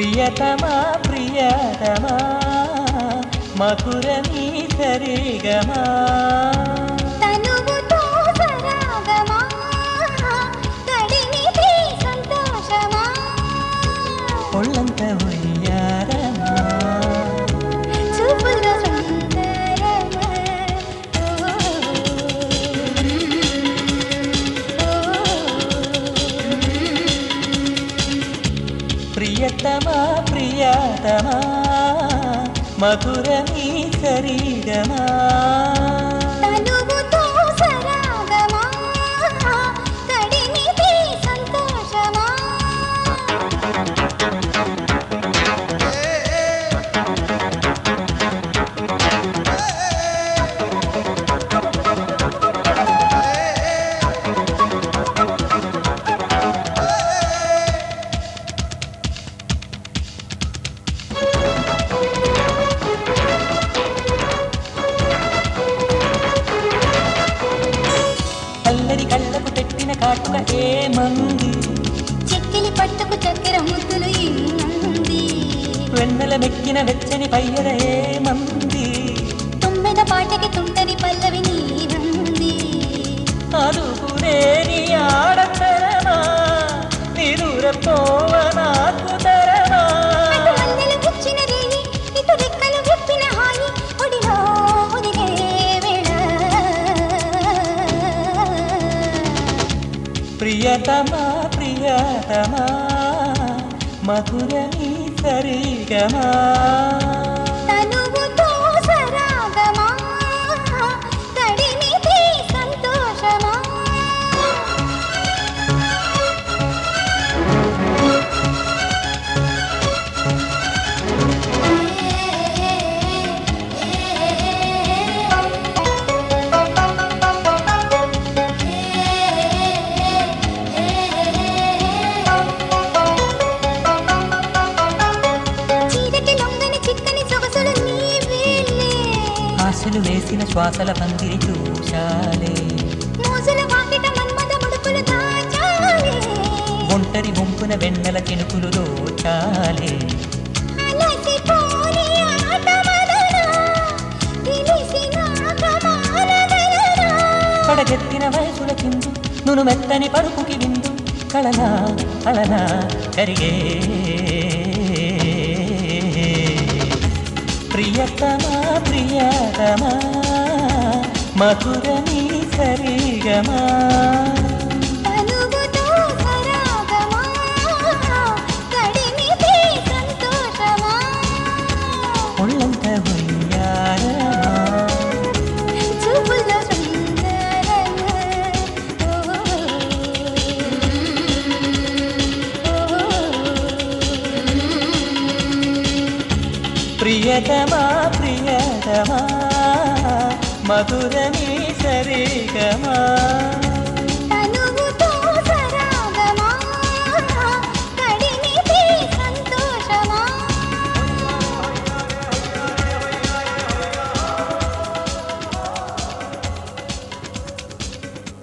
ప్రియతమా ప్రియతమా మధురమీ సరిగమా తనువుతో సరాగమా తడిమితే సంతోషమా ఒళ్ళంత ఉయ్యారమా చూపులో సుందరమా ప్రియతమా ప్రియతమా మధురమీ సరిగమా తనువుతో సరాగమా తడిమితే సంతోషమా అల్లరి కళ్ళకు పెట్టిన కాటుక ఏమంది చెక్కిలి పట్టుకు చక్కెర ముద్దులు ఇన్నంది వెన్నెల మెక్కిన వెచ్చని పయ్యర ఏమంది తుమ్మెద పాటకి తుంటరి పల్లవి నీరంది అదుపులేని ఆడతరమా నిరురపోవ నాకు తరమా అటు మల్లెలు గుచ్చిన రేయి ఇటు రెక్కలు విప్పిన హాయి ఒడిలో ఒదిగే వేళ ప్రియతమా ప్రియతమా మధురమీ సరిగమా తనువుతో సరాగమా తడిమితే సంతోషమా చీరకి లొంగని చిక్కని సొగసులు నీవేలే ఆశలు వేసిన శ్వాసల పందిరి చూశాలే మోజుల వాకిట మన్మద ముడుకులు దాచాలే ఒంటరి ముంపున వెన్నెల చినుకులు దోచాలే అలసిపోని ఆట మదనా తెలిసినాక మానగలనా పడగెత్తిన వయసుల చిందు నును మెత్తని పరుపుకి విందు కళనా కళనా కరిగే ప్రియతమా ప్రియతమా మధురమీ సరిగమా తనువుతో సరాగమా తడిమితే సంతోషమా ఒళ్ళంత ఉయ్యారమా చూపుల్లో సుందరమా ప్రియతమా ప్రియతమా మధురమీ సరిగమా